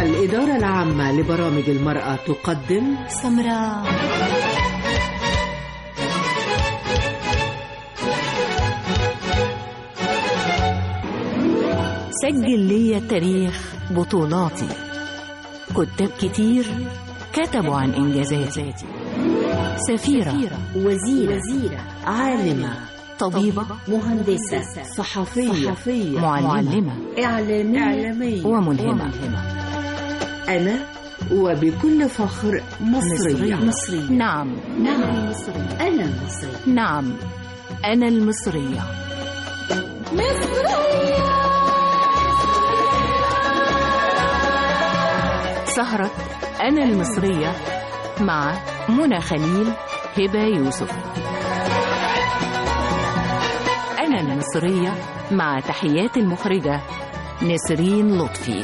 الإدارة العامة لبرامج المرأة تقدم سمراء سجل لي تاريخ بطولاتي كتاب كتير كتبوا عن إنجازاتي سفيرة وزيرة, وزيرة عالمة طبيبة مهندسة صحفية, صحفية معلمة إعلامية, إعلامية وملهمة أنا وبكل فخر مصرية مصرية نعم نعم مصرية أنا مصرية نعم أنا المصرية مصرية سهرة أنا المصرية مع منى خليل هبة يوسف أنا المصرية مع تحيات المخرجة نسرين لطفي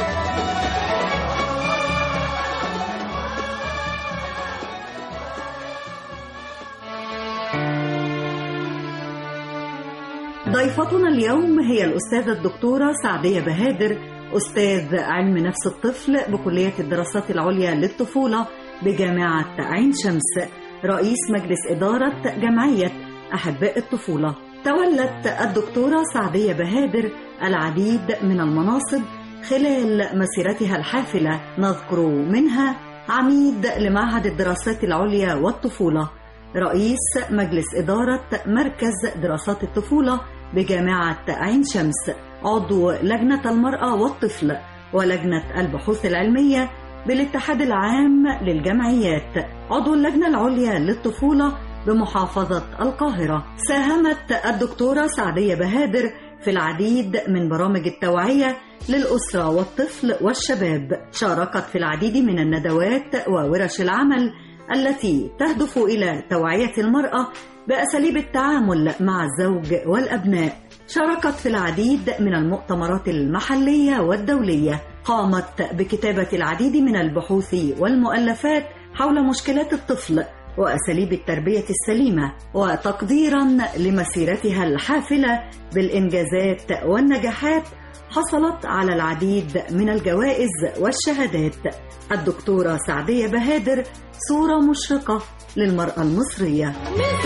ضيفتنا اليوم هي الأستاذة الدكتورة سعدية بهادر أستاذ علم نفس الطفل بكلية الدراسات العليا للطفولة بجامعة عين شمس رئيس مجلس إدارة جمعية أحباء الطفولة تولت الدكتورة سعدية بهادر العديد من المناصب خلال مسيرتها الحافلة نذكر منها عميد لمعهد الدراسات العليا والطفولة رئيس مجلس إدارة مركز دراسات الطفولة بجامعة عين شمس عضو لجنة المرأة والطفل ولجنة البحوث العلمية بالاتحاد العام للجمعيات عضو اللجنة العليا للطفولة بمحافظة القاهرة ساهمت الدكتورة سعدية بهادر في العديد من برامج التوعية للأسرة والطفل والشباب شاركت في العديد من الندوات وورش العمل التي تهدف إلى توعية المرأة بأساليب التعامل مع الزوج والأبناء شاركت في العديد من المؤتمرات المحلية والدولية قامت بكتابة العديد من البحوث والمؤلفات حول مشكلات الطفل وأساليب التربية السليمة وتقديرا لمسيرتها الحافلة بالإنجازات والنجاحات حصلت على العديد من الجوائز والشهادات الدكتورة سعدية بهادر صورة مشرقة للمرأة المصرية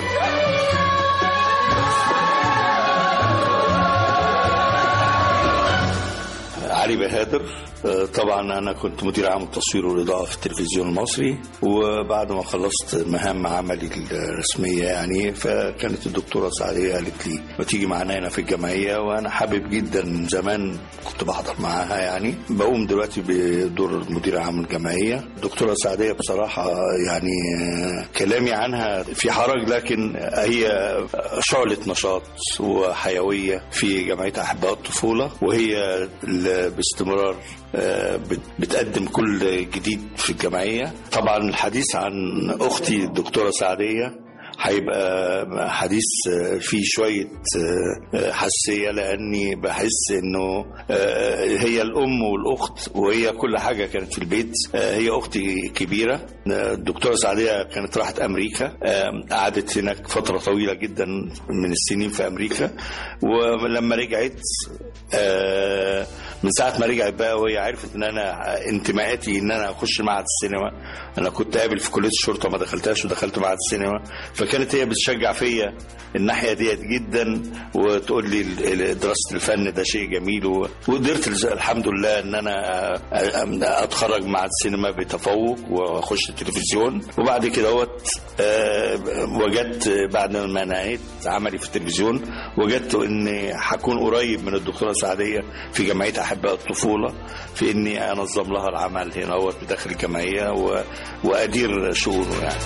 علي بهادر طبعا انا كنت مدير عام التصوير والاضاءه في التلفزيون المصري وبعد ما خلصت مهام عملي الرسميه يعني فكانت الدكتوره سعديه قالت لي ما تيجي معانا هنا في الجمعيه وانا حابب جدا من زمان كنت بحضر معاها يعني بقوم دلوقتي بدور مدير عام الجمعيه الدكتوره سعديه بصراحه يعني كلامي عنها في حرج لكن هي شعله نشاط وحيويه في جمعيه احباء الطفوله وهي باستمرار بتقدم كل جديد في الجمعية طبعا الحديث عن أختي الدكتورة سعدية هيبقى حديث فيه شوية حساسية لأني بحس إنه هي الأم والأخت وهي كل حاجة كانت في البيت هي أختي كبيرة الدكتورة سعدية كانت راحت أمريكا قعدت هناك فترة طويلة جدا من السنين في أمريكا ولما رجعت من ساعة ما رجعت بقى وهي عرفت إن أنا انتماءاتي إن أنا أخش معهد السينما أنا كنت قابل في كلية الشرطة ما دخلتهاش ودخلت معهد السينما فكانت هي بتشجع فيا الناحيه ديت جدا وتقول لي دراسه الفن ده شيء جميل وقدرت الحمد لله ان انا اتخرج مع السينما بتفوق واخش التلفزيون وبعد كده وجدت بعد ما نهيت عملي في التلفزيون وجدت اني هكون قريب من الدكتوره سعديه في جمعيه احباء الطفوله في اني انظم لها العمل هنا بداخل الجمعيه وادير شؤونه يعني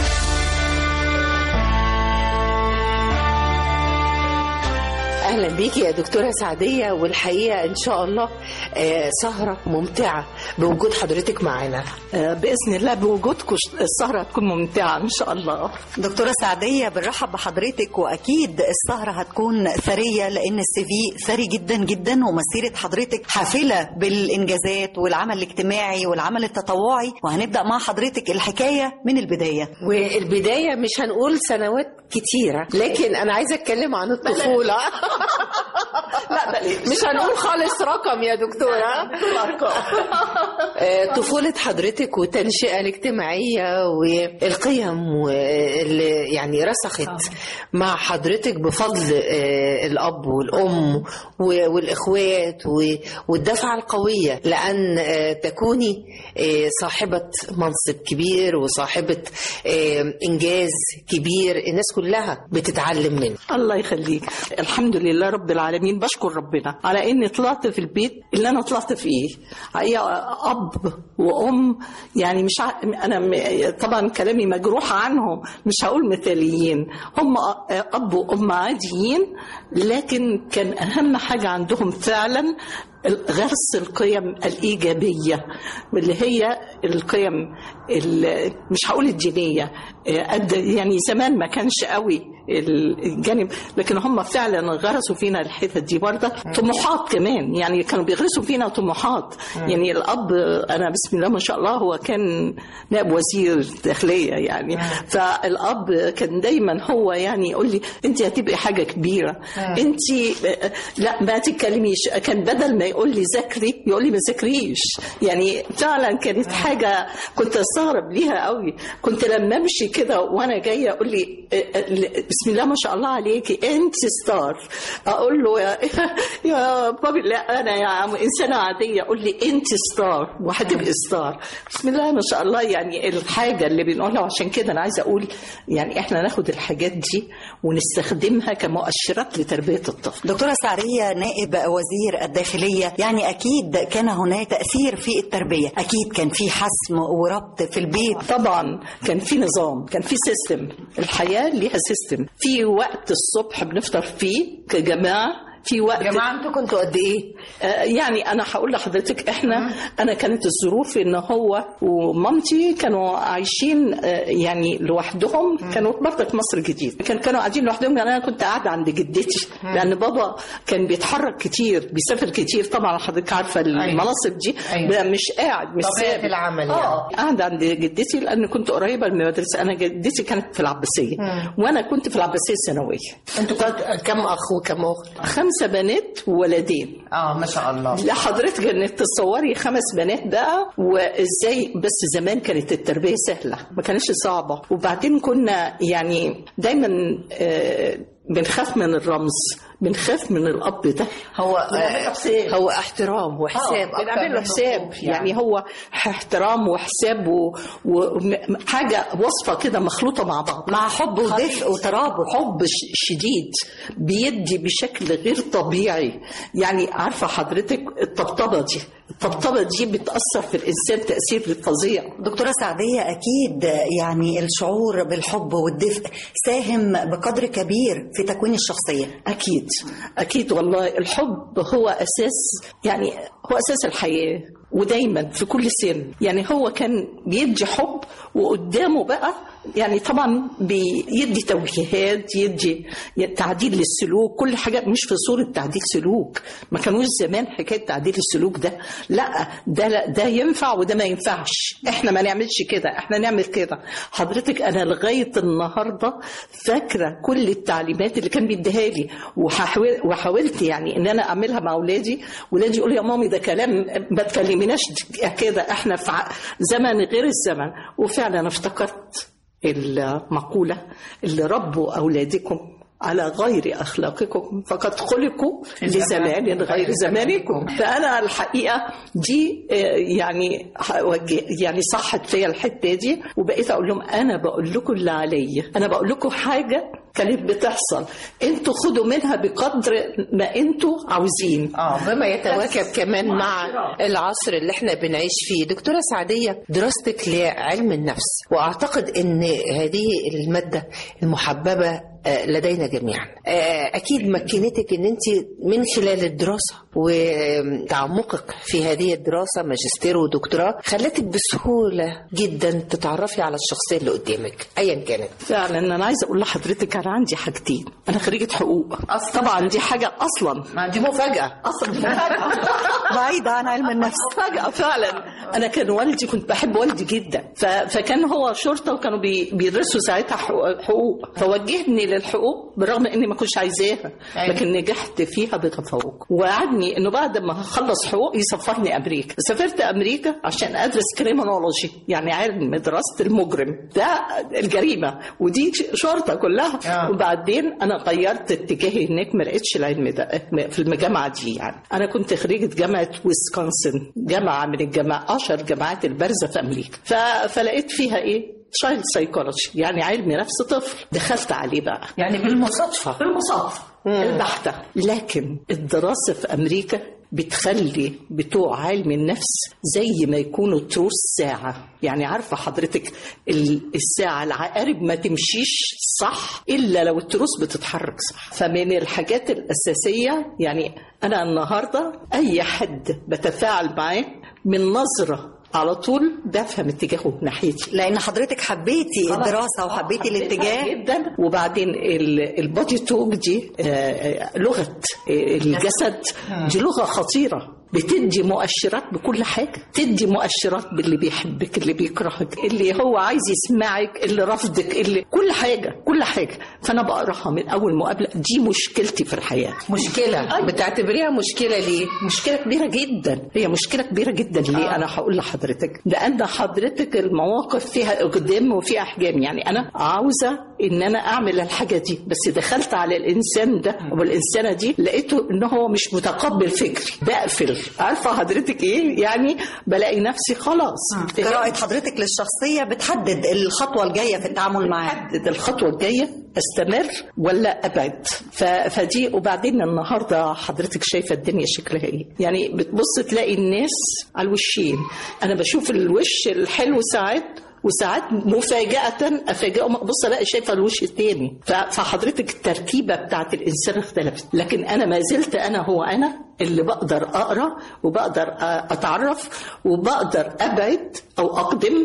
اهلا بيكي يا دكتوره سعديه والحقيقه ان شاء الله آه سهره ممتعه بوجود حضرتك معانا آه باذن الله بوجودكم السهره هتكون ممتعه ان شاء الله دكتوره سعديه بنرحب بحضرتك واكيد السهره هتكون ثريه لان السي في ثري جدا جدا ومسيره حضرتك حافله بالانجازات والعمل الاجتماعي والعمل التطوعي وهنبدا مع حضرتك الحكايه من البدايه والبدايه مش هنقول سنوات كتيره لكن انا عايزه اتكلم عن الطفوله لا بلاش مش هنقول خالص رقم يا دكتوره الارقام آه، طفولة حضرتك والتنشئة الاجتماعية والقيم واللي يعني رسخت مع حضرتك بفضل آه، الأب والأم و- والإخوات و- والدفعة القوية لأن آه، تكوني آه، صاحبة منصب كبير وصاحبة آه، إنجاز كبير الناس كلها بتتعلم منه الله يخليك الحمد لله رب العالمين بشكر ربنا على اني طلعت في البيت اللي انا طلعت فيه هي اب وام يعني مش ع... انا م... طبعا كلامي مجروح عنهم مش هقول مثاليين هم اب وام عاديين لكن كان اهم حاجه عندهم فعلا غرس القيم الإيجابية اللي هي القيم ال- مش هقول الدينية قد يعني زمان ما كانش قوي الجانب لكن هم فعلا غرسوا فينا الحتة دي برضه طموحات كمان يعني كانوا بيغرسوا فينا طموحات يعني الأب أنا بسم الله ما شاء الله هو كان نائب وزير داخلية يعني فالأب كان دايما هو يعني يقول لي أنت هتبقي حاجة كبيرة أنت لا ما تتكلميش كان بدل ما يقول لي ذاكري يقول لي ما ذاكريش يعني فعلا كانت حاجة كنت استغرب ليها قوي كنت لما امشي كده وانا جايه اقول لي بسم الله ما شاء الله عليكي انت ستار اقول له يا, يا بابي لا انا يا عم انسانه عاديه اقول لي انت ستار وهتبقي ستار بسم الله ما شاء الله يعني الحاجه اللي بنقولها وعشان كده انا عايزه اقول يعني احنا ناخد الحاجات دي ونستخدمها كمؤشرات لتربيه الطفل دكتورة سعرية نائب وزير الداخلية يعني أكيد كان هناك تأثير في التربية أكيد كان في حسم وربط في البيت طبعا كان في نظام كان في سيستم الحياه ليها سيستم في وقت الصبح بنفطر فيه كجماعه في وقت يا جماعة انتوا كنتوا قد ايه؟ آه، يعني انا هقول لحضرتك احنا انا كانت الظروف ان هو ومامتي كانوا عايشين آه، يعني لوحدهم كانوا برضه في مصر الجديد كان كانوا قاعدين لوحدهم يعني انا كنت قاعده عند جدتي لان بابا كان بيتحرك كتير بيسافر كتير طبعا حضرتك عارفه المناصب دي أيوة. مش قاعد مش طبيعة ثابت. العمل يعني. اه قاعده عند جدتي لان كنت قريبه من المدرسه انا جدتي كانت في العباسيه وانا كنت في العباسيه الثانويه انتوا كنتوا كم اخ وكم اخت؟ خمسه بنات وولدين اه ما شاء الله لحضرتك انك تصوري خمس بنات بقى وازاي بس زمان كانت التربيه سهله ما كانتش صعبه وبعدين كنا يعني دايما آه، بنخاف من الرمز بنخاف من الاب ده هو بنعمله حساب. هو احترام وحساب آه، بنعمل له حساب يعني هو احترام وحساب وحاجه وصفه كده مخلوطه مع بعض مع حب ودفء وترابط حب ش- شديد بيدي بشكل غير طبيعي يعني عارفه حضرتك الطبطبه دي الطبطبه دي بتاثر في الانسان تاثير فظيع دكتورة سعدية أكيد يعني الشعور بالحب والدفء ساهم بقدر كبير في تكوين الشخصية اكيد اكيد والله الحب هو اساس يعني هو اساس الحياه ودايما في كل سن يعني هو كان بيدي حب وقدامه بقى يعني طبعا بيدي توجيهات يدي تعديل للسلوك كل حاجه مش في صوره تعديل سلوك ما كانوش زمان حكايه تعديل السلوك ده لا ده لا ده ينفع وده ما ينفعش احنا ما نعملش كده احنا نعمل كده حضرتك انا لغايه النهارده فاكره كل التعليمات اللي كان بيديها لي وحاول وحاولت يعني ان انا اعملها مع اولادي ولادي يقولوا يا مامي ده كلام ما تكلميناش كده احنا في ع- زمن غير الزمن وفعلا انا افتكرت المقوله اللي ربوا اولادكم على غير اخلاقكم فقد خلقوا لزمان غير زمانكم فانا الحقيقه دي آه، يعني هوجه- يعني صحت فيا الحته دي وبقيت اقول لهم انا بقول لكم اللي عليا انا بقول لكم حاجه كانت بتحصل انتوا خدوا منها بقدر ما انتوا عاوزين اه بما يتواكب كمان مع العصر اللي احنا بنعيش فيه دكتورة سعدية دراستك لعلم النفس واعتقد ان هذه المادة المحببة آه، لدينا جميعا آه، اكيد مكنتك ان انت من خلال الدراسة وتعمقك في هذه الدراسة ماجستير ودكتوراه خلتك بسهولة جدا تتعرفي على الشخصية اللي قدامك ايا كانت فعلا انا عايزه اقول لحضرتك انا عندي حاجتين انا خريجه حقوق أصلاً. طبعا دي حاجه اصلا ما دي مفاجأة اصلا مفاجاه بعيدة عن علم النفس فجأة فعلا أنا كان والدي كنت بحب والدي جدا ف... فكان هو شرطة وكانوا بي... بيدرسوا ساعتها حقوق- حقوق فوجهني الحقوق بالرغم اني ما كنتش عايزاها أيوة. لكن نجحت فيها بتفوق ووعدني انه بعد ما اخلص حقوق يسفرني امريكا سافرت امريكا عشان ادرس كريمنولوجي يعني علم دراسه المجرم ده الجريمه ودي شرطه كلها آه. وبعدين انا غيرت اتجاهي هناك ما لقيتش العلم ده في الجامعه دي يعني انا كنت خريجه جامعه ويسكونسن جامعه من الجامعات اشهر الجامعات البارزه في امريكا ف... فلقيت فيها ايه تشايلد سايكولوجي يعني علم نفس طفل دخلت عليه بقى يعني بالمصادفه بالمصادفة البحتة لكن الدراسة في أمريكا بتخلي بتوع علم النفس زي ما يكونوا تروس ساعة يعني عارفة حضرتك ال- الساعة العقارب ما تمشيش صح إلا لو التروس بتتحرك صح فمن الحاجات الأساسية يعني أنا النهاردة أي حد بتفاعل معاه من نظرة على طول بفهم اتجاهه ناحيتي لان حضرتك حبيتي الدراسه وحبيتي الاتجاه جدا وبعدين ال- البودي توك دي آه، آه، لغه آه، الجسد دي لغه خطيره بتدي مؤشرات بكل حاجة تدي مؤشرات باللي بيحبك اللي بيكرهك اللي هو عايز يسمعك اللي رافضك اللي كل حاجة كل حاجة فأنا بقراها من أول مقابلة دي مشكلتي في الحياة مشكله بتعتبريها مشكله ليه مشكلة كبيرة جدا هي مشكلة كبيرة جدا ليه أنا هقول لحضرتك لأن حضرتك المواقف فيها إقدام وفيها أحجام يعني أنا عاوزة إن أنا أعمل الحاجة دي بس دخلت على الإنسان ده أو الإنسانة دي لقيته إن هو مش متقبل فكري بقفل عارفة حضرتك إيه يعني بلاقي نفسي خلاص قراءه حضرتك للشخصيه بتحدد الخطوه الجايه في التعامل معاه احدد الخطوه الجايه استمر ولا ابعد ف... فدي وبعدين النهارده حضرتك شايفه الدنيا شكلها ايه يعني بتبص تلاقي الناس على الوشين انا بشوف الوش الحلو ساعات وساعات مفاجأة أفاجئهم أبص ألاقي شايفة الوش التاني ف- فحضرتك التركيبة بتاعت الإنسان اختلفت لكن أنا ما زلت أنا هو أنا اللي بقدر أقرأ وبقدر أ- أتعرف وبقدر أبعد أو أقدم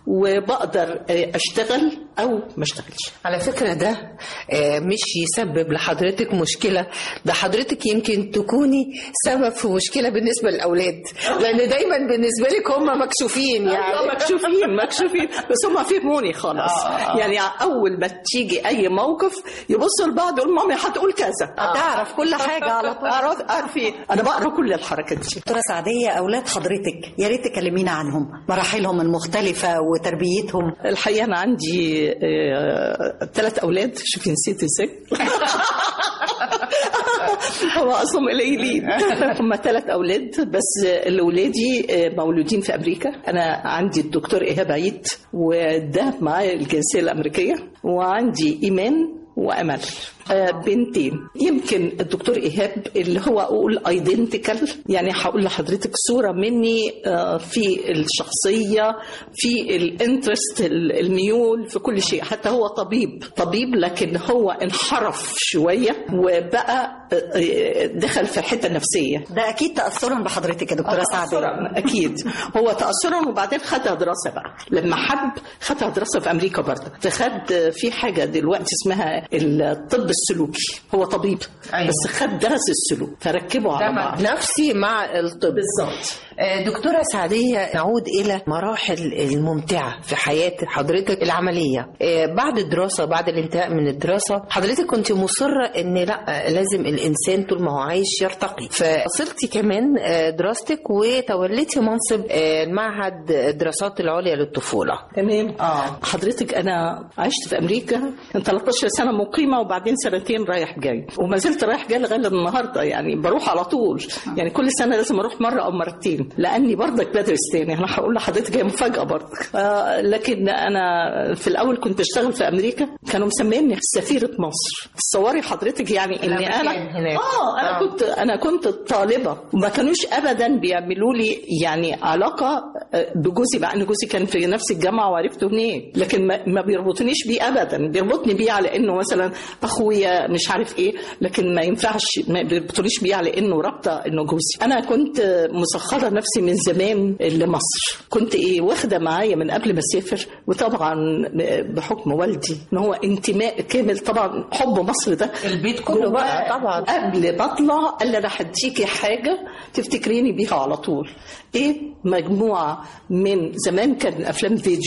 وبقدر أشتغل أو ما أشتغلش على فكرة ده آه، مش يسبب لحضرتك مشكلة ده حضرتك يمكن تكوني سبب في مشكلة بالنسبة للأولاد لأن دايما بالنسبة لك هم مكشوفين آه، يعني مكشوفين مكشوفين بس هم فهموني خلاص يعني اول ما تيجي اي موقف يبصوا لبعض يقول مامي هتقول كذا تعرف كل حاجه على طول أعرف عارفين انا بقرا كل الحركات دي دكتورة سعدية أولاد حضرتك يا ريت تكلمينا عنهم مراحلهم المختلفة وتربيتهم الحقيقه انا عندي ثلاث اولاد شوفي نسيت ازاي هو اصلا قليلين هم ثلاث اولاد بس الاولادي مولودين في امريكا انا عندي الدكتور ايهاب عيد وده معاه الجنسيه الامريكيه وعندي ايمان وامل آه، بنتين يمكن الدكتور ايهاب اللي هو اقول ايدنتيكال يعني هقول لحضرتك صوره مني آه، في الشخصيه في الانترست الميول في كل شيء حتى هو طبيب طبيب لكن هو انحرف شويه وبقى آه، آه، دخل في حته نفسيه ده أكيد تأثرا بحضرتك يا دكتورة سعدية تأثرا اكيد هو تاثرا وبعدين خدها دراسه بقى لما حب خدها دراسه في امريكا برضه فخد في حاجه دلوقتي اسمها الطب السلوكي هو طبيب أيوة. بس خد درس السلوك فركبه على ده بعض نفسي مع الطب بالظبط آه، دكتورة سعدية نعود إلى مراحل الممتعة في حياة حضرتك العملية آه، بعد الدراسة بعد الانتهاء من الدراسة حضرتك كنت مصرة إن لا لازم الإنسان طول ما هو عايش يرتقي فصلتي كمان آه، دراستك وتوليتي منصب آه، المعهد الدراسات العليا للطفولة تمام اه حضرتك انا عشت في امريكا من 13 سنه مقيمه وبعدين سنتين رايح جاي وما زلت رايح جاي لغايه النهارده يعني بروح على طول يعني كل سنه لازم اروح مره او مرتين لاني برضك بدرس تاني انا هقول لحضرتك هي مفاجاه برضك آه لكن انا في الاول كنت اشتغل في امريكا كانوا مسميني سفيره مصر تصوري حضرتك يعني اني انا الأمريكان هناك. اه انا آه. كنت انا كنت طالبه وما كانوش ابدا بيعملوا لي يعني علاقه آه، بجوزي مع ان جوزي كان في نفس الجامعه وعرفته هناك لكن ما, ما بيربطنيش بيه ابدا بيربطني بيه على انه مثلا اخويا مش عارف ايه لكن ما ينفعش ما بيربطونيش بيه على انه رابطه انه جوزي انا كنت آه، مسخره نفسي من زمان لمصر كنت ايه واخده معايا من قبل ما اسافر وطبعا بحكم والدي ان هو انتماء كامل طبعا حب مصر ده البيت كله بقى طبعا قبل ما اطلع قال لي انا هديكي حاجه تفتكريني بيها على طول ايه مجموعه من زمان كان افلام فيديو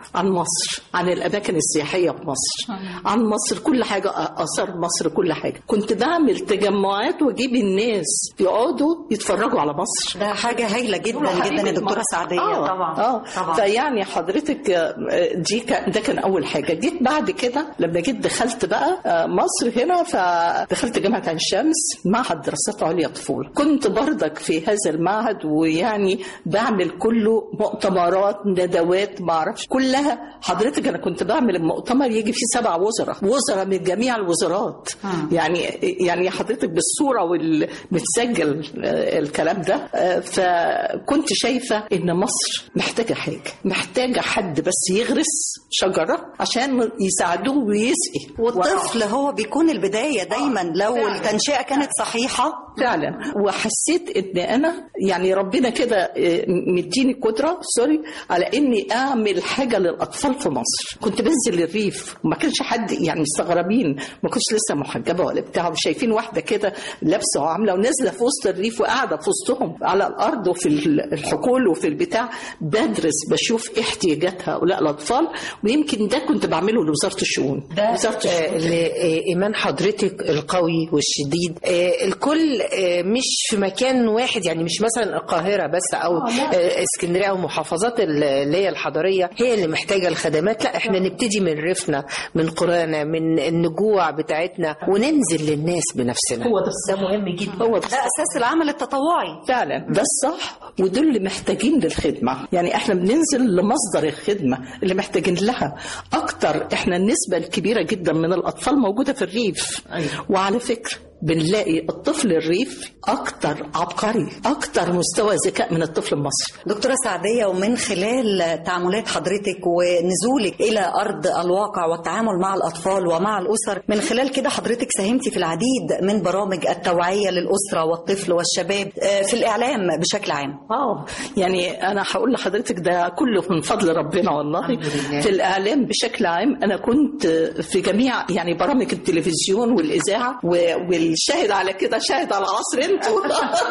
عن مصر عن الاماكن السياحيه في مصر عن مصر كل حاجه اثار مصر كل حاجه كنت بعمل تجمعات واجيب الناس يقعدوا يتفرجوا على مصر ده حاجة هايلة جدا جدا يا دكتورة سعدية آه طبعا اه طبعا فيعني حضرتك آه، دي كان ده كان اول حاجه جيت بعد كده لما جيت دخلت بقى آه، مصر هنا فدخلت جامعه عين شمس معهد دراسات عليا طفوله كنت برضك في هذا المعهد ويعني بعمل كله مؤتمرات ندوات ما اعرفش كلها حضرتك انا كنت بعمل المؤتمر يجي فيه سبع وزراء وزراء من جميع الوزارات يعني يعني حضرتك بالصوره والمتسجل آه، الكلام ده آه، فكنت شايفه ان مصر محتاجه حاجه محتاجه حد بس يغرس شجره عشان يساعدوه ويسقي والطفل هو بيكون البداية دايما لو فعلا. التنشئة كانت صحيحة فعلا وحسيت ان انا يعني ربنا كده آه، مديني قدره سوري على اني اعمل حاجه للاطفال في مصر كنت بنزل الريف وما كانش حد يعني مستغربين ما كنتش لسه محجبه ولا بتاع وشايفين واحده كده لابسه وعامله ونازله في وسط الريف وقاعده في وسطهم على الارض وفي الحقول وفي البتاع بدرس بشوف إيه احتياجات هؤلاء الاطفال ويمكن ده كنت بعمله لوزاره الشؤون وزاره آه، الشؤون لإيمان حضرتك القوي والشديد آه، الكل آه، مش في مكان واحد يعني مش مثلا القاهرة بس أو آه، اسكندرية أو محافظات ال- اللي هي الحضرية هي اللي محتاجة الخدمات لا احنا نبتدي من ريفنا من قرانا من النجوع بتاعتنا وننزل للناس بنفسنا هو ده ده مهم جدا هو ده أساس العمل التطوعي فعلا ده الصح ودول اللي محتاجين للخدمة يعني احنا بننزل لمصدر الخدمة اللي محتاجين لها اكتر احنا النسبة الكبيرة جدا من الاطفال موجودة في الريف وعلى فكرة بنلاقي الطفل الريف اكتر عبقري اكتر مستوى ذكاء من الطفل المصري دكتورة سعدية ومن خلال تعاملات حضرتك ونزولك إلى أرض الواقع والتعامل مع الأطفال ومع الأسر من خلال كده حضرتك ساهمتي في العديد من برامج التوعية للأسرة والطفل والشباب آه، في الإعلام بشكل عام اه يعني انا هقول لحضرتك ده كله من فضل ربنا والله في الاعلام بشكل عام انا كنت في جميع يعني برامج التلفزيون والاذاعه و- والشاهد على كده شاهد على عصر انتوا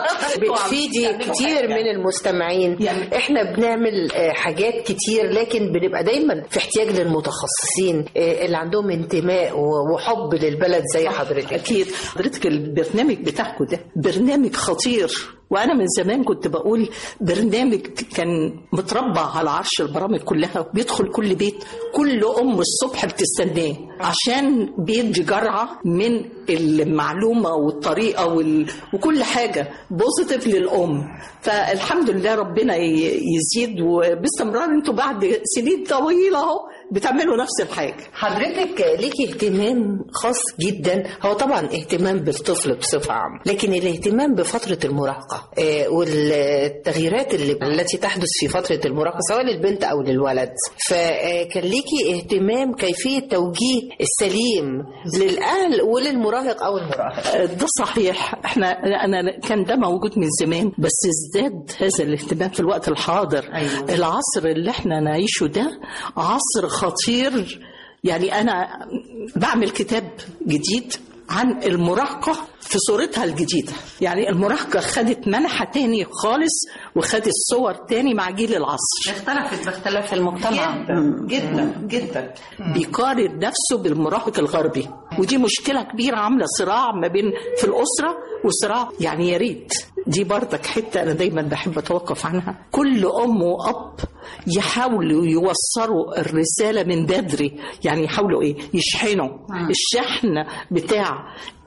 بتفيدي كتير من المستمعين يعني- احنا بنعمل آه، حاجات كتير لكن بنبقى دايما في احتياج للمتخصصين آه، اللي عندهم انتماء و- وحب للبلد زي حضرتك اكيد حضرتك البرنامج بتاعكم ده برنامج خطير وانا من زمان كنت بقول برنامج كان متربع على عرش البرامج كلها بيدخل كل بيت كل ام الصبح بتستناه عشان بيدي جرعه من المعلومه والطريقه وال... وكل حاجه بوزيتيف للام فالحمد لله ربنا ي- يزيد وباستمرار انتوا بعد سنين طويله اهو بتعملوا نفس الحاجه حضرتك ليكي اهتمام خاص جدا هو طبعا اهتمام بالطفل بصفة عامة لكن الاهتمام بفترة المراهقة آه، والتغييرات اللي التي تحدث في فترة المراهقة سواء للبنت أو للولد فكان ليكي اهتمام كيفية توجيه السليم للأهل وللمراهق أو المراهق ده صحيح احنا انا كان ده موجود من زمان بس ازداد هذا الاهتمام في الوقت الحاضر أيوة. العصر اللي احنا نعيشه ده عصر خطير يعني انا بعمل كتاب جديد عن المراهقة في صورتها الجديدة يعني المراهقة خدت منحى تاني خالص وخدت صور تاني مع جيل العصر اختلفت باختلاف المجتمع جدا جدا بيقارن نفسه بالمراهق الغربي ودي مشكله كبيره عامله صراع ما بين في الاسره وصراع يعني يا ريت دي برضك حته انا دايما بحب اتوقف عنها كل ام واب يحاولوا يوصلوا الرساله من بدري يعني يحاولوا ايه يشحنوا الشحن بتاع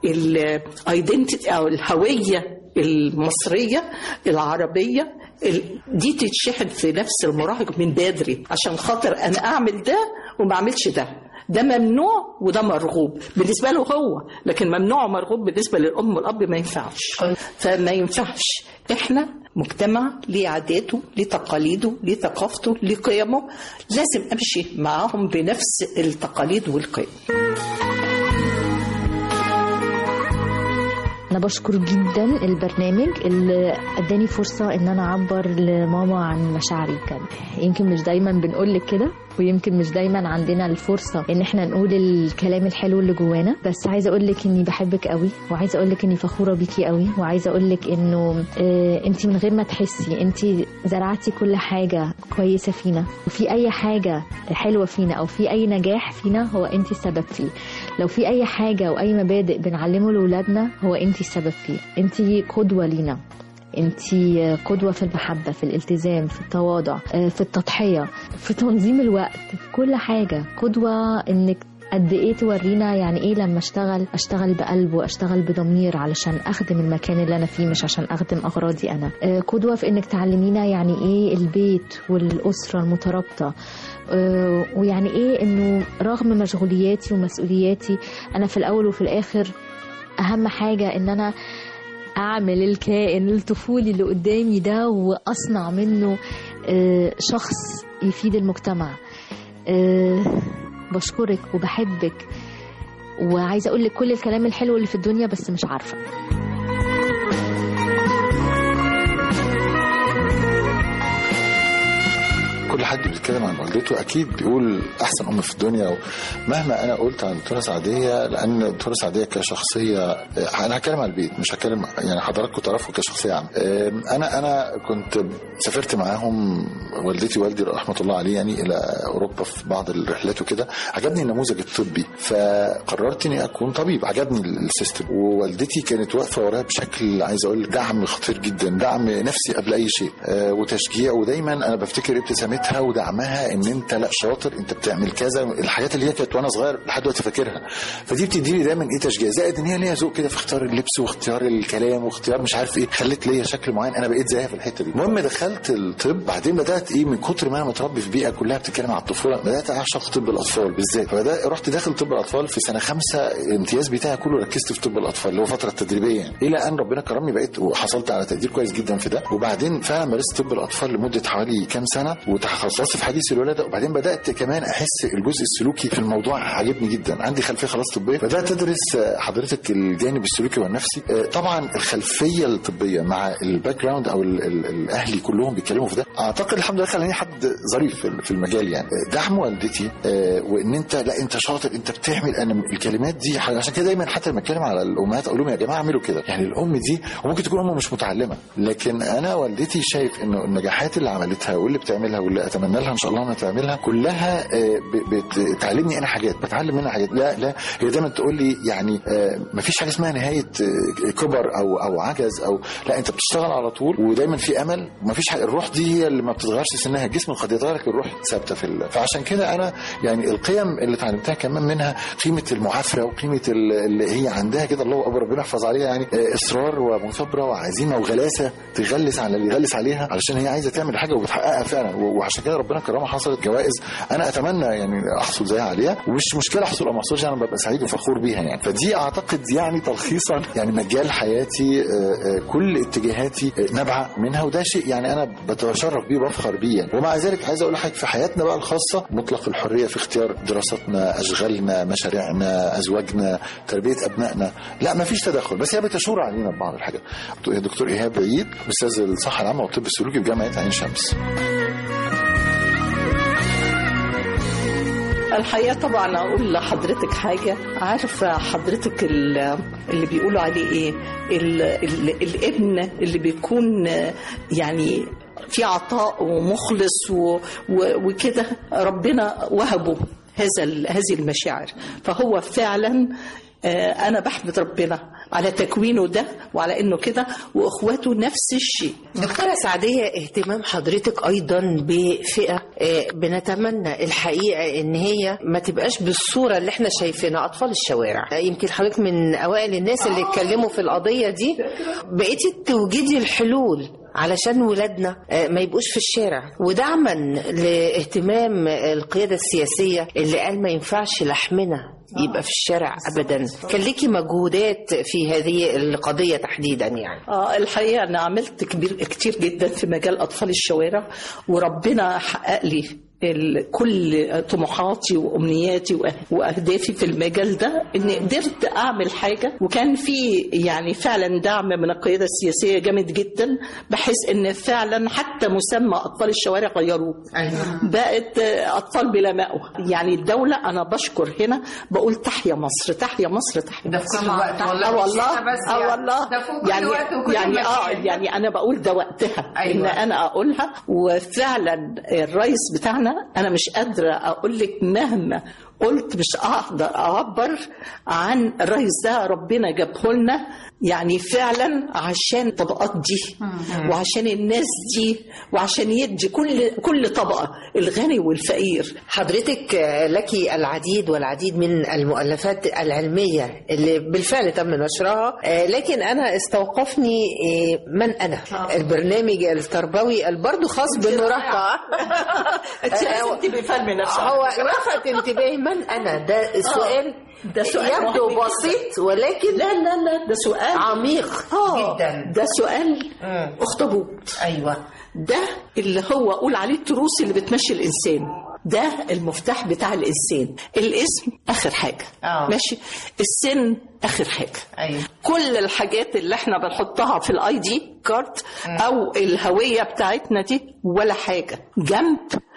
الايدنتيتي او الهويه المصريه العربيه ال- دي تتشحن في نفس المراهق من بدري عشان خاطر انا اعمل ده وما اعملش ده ده ممنوع وده مرغوب بالنسبه له هو لكن ممنوع ومرغوب بالنسبه للام والاب ما ينفعش فما ينفعش احنا مجتمع ليه عاداته ليه تقاليده ليه ثقافته ليه قيمه لازم امشي معاهم بنفس التقاليد والقيم أنا بشكر جدا البرنامج اللي اداني فرصه ان انا اعبر لماما عن مشاعري كان يمكن مش دايما بنقول لك كده ويمكن مش دايما عندنا الفرصه ان احنا نقول الكلام الحلو اللي جوانا بس عايزه اقول لك اني بحبك قوي وعايزه اقول لك اني فخوره بيكي قوي وعايزه اقول لك انه آه انت من غير ما تحسي انت زرعتي كل حاجه كويسه فينا وفي اي حاجه حلوه فينا او في اي نجاح فينا هو انت السبب فيه لو في اي حاجه واي مبادئ بنعلمه لاولادنا هو انت السبب فيه انت قدوه لينا انت قدوه في المحبه في الالتزام في التواضع آه، في التضحيه في تنظيم الوقت في كل حاجه قدوه انك قد ايه تورينا يعني ايه لما اشتغل اشتغل بقلب واشتغل بضمير علشان اخدم المكان اللي انا فيه مش عشان اخدم اغراضي انا آه، قدوه في انك تعلمينا يعني ايه البيت والاسره المترابطه آه، ويعني ايه انه رغم مشغولياتي ومسؤولياتي انا في الاول وفي الاخر اهم حاجه ان انا اعمل الكائن الطفولي اللي قدامي ده واصنع منه آه، شخص يفيد المجتمع آه، بشكرك وبحبك وعايزه اقول لك كل الكلام الحلو اللي في الدنيا بس مش عارفه كل حد بيتكلم عن والدته اكيد بيقول احسن ام في الدنيا مهما انا قلت عن الدكتوره سعديه لان الدكتوره سعديه كشخصيه انا هتكلم عن البيت مش هتكلم يعني حضراتكم تعرفوا كشخصيه عامه انا انا كنت سافرت معاهم والدتي والدي رحمه الله عليه يعني الى اوروبا في بعض الرحلات وكده عجبني النموذج الطبي فقررت اني اكون طبيب عجبني السيستم ووالدتي كانت واقفه ورايا بشكل عايز اقول دعم خطير جدا دعم نفسي قبل اي شيء آه، وتشجيع ودايما انا بفتكر ابتسامتها ودعمها ان انت لا شاطر انت بتعمل كذا الحاجات اللي هي كانت وانا صغير لحد دلوقتي فاكرها فدي بتديني دايما ايه تشجيع زائد ان هي ليها ذوق كده في اختيار اللبس واختيار الكلام واختيار مش عارف ايه خلت ليا شكل معين انا بقيت زيها في الحته دي المهم دخلت الطب بعدين بدات ايه من كتر ما انا متربي في بيئه كلها بتتكلم على الطفوله بدات اعشق طب الاطفال بالذات فبدات رحت داخل طب الاطفال في سنه خمسه الامتياز بتاعي كله ركزت في طب الاطفال اللي هو فتره تدريبيه يعني الى ان ربنا كرمني بقيت وحصلت على تقدير كويس جدا في ده وبعدين فعلا مارست طب الاطفال لمده حوالي كام سنه وتخصصت في حديث الولاده وبعدين بدات كمان احس الجزء السلوكي في الموضوع عاجبني جدا عندي خلفيه خلاص طبيه بدات ادرس آه، حضرتك الجانب السلوكي والنفسي آه، طبعا الخلفيه الطبيه مع الباك جراوند او ال- ال- الاهلي كلهم بيتكلموا في ده اعتقد الحمد لله خلاني حد ظريف في- في المجال يعني آه، دعم والدتي آه، وان انت لا انت شاطر انت بتعمل انا الكلمات دي حاجة- عشان كده دايما حتى لما اتكلم على الامهات اقول لهم يا جماعه اعملوا كده يعني الام دي وممكن تكون ام مش متعلمه لكن انا والدتي شايف انه النجاحات اللي عملتها واللي بتعملها واللي اتمنى لها ان شاء الله انها تعملها كلها آه، ب- بتعلمني انا حاجات بتعلم منها حاجات لا لا هي دايما تقول لي يعني ما فيش حاجه اسمها نهايه آه، كبر او او عجز او لا انت بتشتغل على طول ودايما في امل ما فيش حاجه الروح دي هي اللي ما بتتغيرش سنها الجسم قد يتغير لكن الروح ثابته في ال... فعشان كده انا يعني القيم اللي اتعلمتها كمان منها قيمه المعافره وقيمه ال- اللي هي عندها كده الله اكبر ربنا يحفظ عليها يعني آه، اصرار ومثابره وعزيمه وغلاسه تغلس على اللي يغلس عليها علشان هي عايزه تعمل حاجه وبتحققها فعلا و- وعشان كده ربنا كرمها حصلت جوائز انا اتمنى يعني احصل زيها عليها ومش مشكله احصل او ما احصلش انا ببقى سعيد وفخور بيها يعني فدي اعتقد يعني تلخيصا يعني مجال حياتي آه، آه، كل اتجاهاتي آه، نابعه منها وده شيء يعني انا بتشرف بيه وبفخر بيه يعني ومع ذلك عايز اقول لحضرتك في حياتنا بقى الخاصه مطلق الحريه في اختيار دراستنا اشغالنا مشاريعنا ازواجنا تربيه ابنائنا لا ما فيش تدخل بس هي بتشور علينا ببعض الحاجات دكتور ايهاب عيد استاذ الصحه العامه والطب السلوكي في جامعه عين شمس الحقيقه طبعا اقول لحضرتك حاجه عارفه حضرتك ال- اللي بيقولوا عليه ايه ال ال الابن اللي بيكون يعني في عطاء ومخلص و- و- وكده ربنا وهبه هذا ال- هذه المشاعر فهو فعلا آه، انا بحمد ربنا على تكوينه ده وعلى انه كده واخواته نفس الشيء دكتورة سعدية اهتمام حضرتك أيضا بفئة آه، بنتمنى الحقيقة إن هي ما تبقاش بالصورة اللي احنا شايفينها أطفال الشوارع آه، يمكن حضرتك من أوائل الناس اللي اتكلموا في القضية دي بقيتي توجدي الحلول علشان ولادنا آه، ما يبقوش في الشارع ودعما لاهتمام القيادة السياسية اللي قال ما ينفعش لحمنا يبقى في الشارع أبدا كان ليكي مجهودات في هذه القضية تحديدا يعني اه الحقيقه انا عملت كبير كتير جدا في مجال اطفال الشوارع وربنا حقق لي ال- كل طموحاتي وامنياتي وأه- واهدافي في المجال ده ان قدرت اعمل حاجه وكان في يعني فعلا دعم من القياده السياسيه جامد جدا بحيث ان فعلا حتى مسمى اطفال الشوارع غيروه أيوة. بقت اطفال بلا مأوى يعني الدوله انا بشكر هنا بقول تحيا مصر تحيا مصر تحيا ده في كل وقت والله اه مش والله هنا بس اه يعني. والله ده في كل يعني وقت وكل يعني اه مكان. يعني انا بقول ده وقتها أيوة. ان انا اقولها وفعلا الرئيس بتاعنا انا مش قادره اقول لك مهما قلت مش هقدر اعبر عن الرئيس ده ربنا جابه لنا يعني فعلا عشان الطبقات دي وعشان الناس دي وعشان يدي كل كل طبقه الغني والفقير حضرتك آه، لك العديد والعديد من المؤلفات العلمية اللي بالفعل تم نشرها آه، لكن أنا استوقفني آه، من أنا البرنامج التربوي البرضه خاص بالمراهقة انت لازم تبقي فاهمه نفسك هو لفت انتباهي من أنا ده سؤال ده سؤال يبدو مهم جداً. بسيط ولكن لا لا لا ده سؤال عميق آه، جدا ده سؤال مم. اخطبوط أيوه ده اللي هو اقول عليه التروس اللي بتمشي الانسان ده المفتاح بتاع الانسان الاسم اخر حاجه آه. ماشي السن اخر حاجه أيوه كل الحاجات اللي احنا بنحطها في الاي دي كارد او الهويه بتاعتنا دي ولا حاجه جنب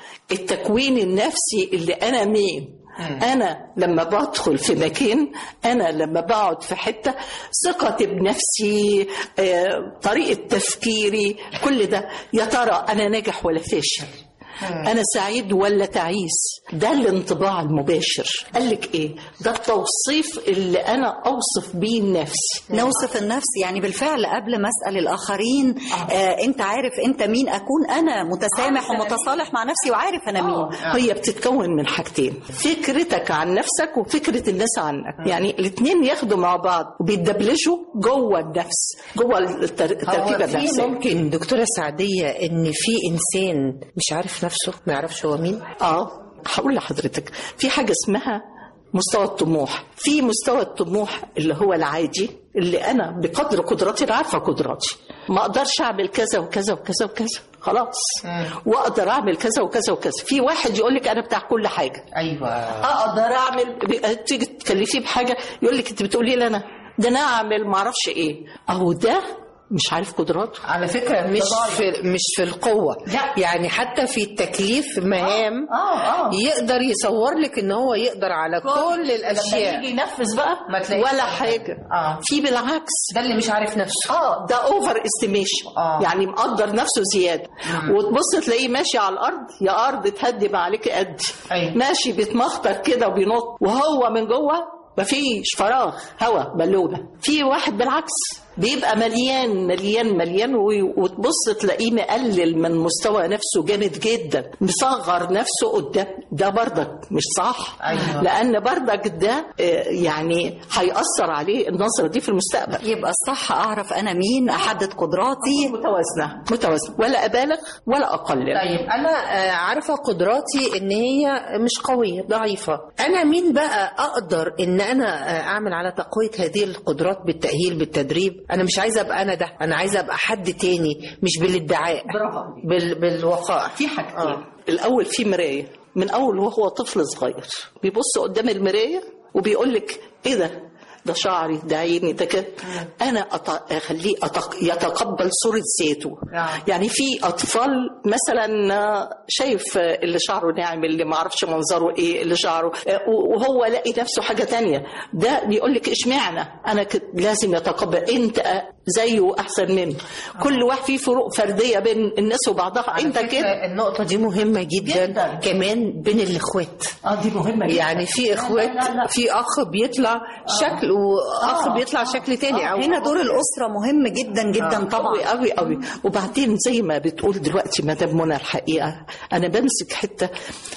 التكوين النفسي اللي انا مين انا لما بدخل في مكان انا لما بقعد في حته ثقتي بنفسي آه، طريقه تفكيري كل ده يا ترى انا ناجح ولا فاشل انا سعيد ولا تعيس ده الانطباع المباشر قال لك ايه ده التوصيف اللي انا اوصف بيه نفسي نوصف النفس يعني بالفعل قبل ما اسال الاخرين آه انت عارف انت مين اكون انا متسامح ومتصالح مع نفسي وعارف انا مين هي بتتكون من حاجتين فكرتك عن نفسك وفكرة الناس عنك يعني الاثنين ياخدوا مع بعض وبيتدبلجوا جوه النفس جوه التر- التركيبة هو في النفسية ممكن دكتورة سعدية إن في إنسان مش عارف نفسه ما يعرفش هو مين اه هقول لحضرتك في حاجة اسمها مستوى الطموح في مستوى الطموح اللي هو العادي اللي انا بقدر قدراتي انا عارفه قدراتي ما اقدرش اعمل كذا وكذا وكذا وكذا خلاص واقدر اعمل كذا وكذا وكذا في واحد يقول لك انا بتاع كل حاجه أيوه اقدر اعمل تيجي تكلفيه بحاجه يقول لك انت بتقولي لي انا ده انا اعمل ما اعرفش ايه اهو ده مش عارف قدراته على فكرة مش في مش في القوة لا. يعني حتى في التكليف مهام اه اه يقدر يصور لك ان هو يقدر على كل لما الاشياء يجي ينفذ بقى ما تلاقيش ولا حاجة. حاجه آه. في بالعكس ده اللي مش عارف نفسه اه ده اوفر استيميشن آه. يعني مقدر نفسه زياده وتبص تلاقيه ماشي على الارض يا ارض تهدم عليك قد أيوة. ماشي بيتمخطر كده وبينط وهو من جوه مفيش فراغ هوا بالونه في واحد بالعكس بيبقى مليان مليان مليان و- وتبص تلاقيه مقلل من مستوى نفسه جامد جدا مصغر نفسه قدام ده برضك مش صح أيوة. لان برضك ده آه، يعني هيأثر عليه النظره دي في المستقبل يبقى الصح اعرف انا مين احدد قدراتي متوازنه متوازنه ولا ابالغ ولا اقلل طيب انا آه، عارفه قدراتي ان هي مش قويه ضعيفه انا مين بقى اقدر ان انا آه، اعمل على تقويه هذه القدرات بالتاهيل بالتدريب انا مش عايزه ابقى انا ده انا عايزه ابقى حد تاني مش بالادعاء برافو عليك. بال... بالوقائع في حاجتين آه. آه. الاول في مرايه من اول وهو طفل صغير بيبص قدام المرايه وبيقول لك ايه ده ده شعري ده عيني ده كده انا أط- اخليه أتق... يتقبل صوره ذاته آه. يعني في اطفال مثلا آه، شايف آه، اللي شعره ناعم اللي ما اعرفش منظره ايه اللي شعره آه، وهو لاقي نفسه حاجه تانية ده بيقول لك اشمعنى انا كت... لازم يتقبل انت زيه احسن منه كل واحد فيه فروق فرديه بين الناس وبعضها انت على فكرة كده النقطه دي مهمه جدا, جداً. كمان بين الاخوات اه دي مهمه يعني في اخوات لا، لا. في اخ بيطلع شكل واخ بيطلع شكل تاني او هنا دور الاسره مهم جدا جدا طبعا قوي قوي قوي وبعدين زي ما بتقول دلوقتي مدام منى الحقيقه انا بمسك حته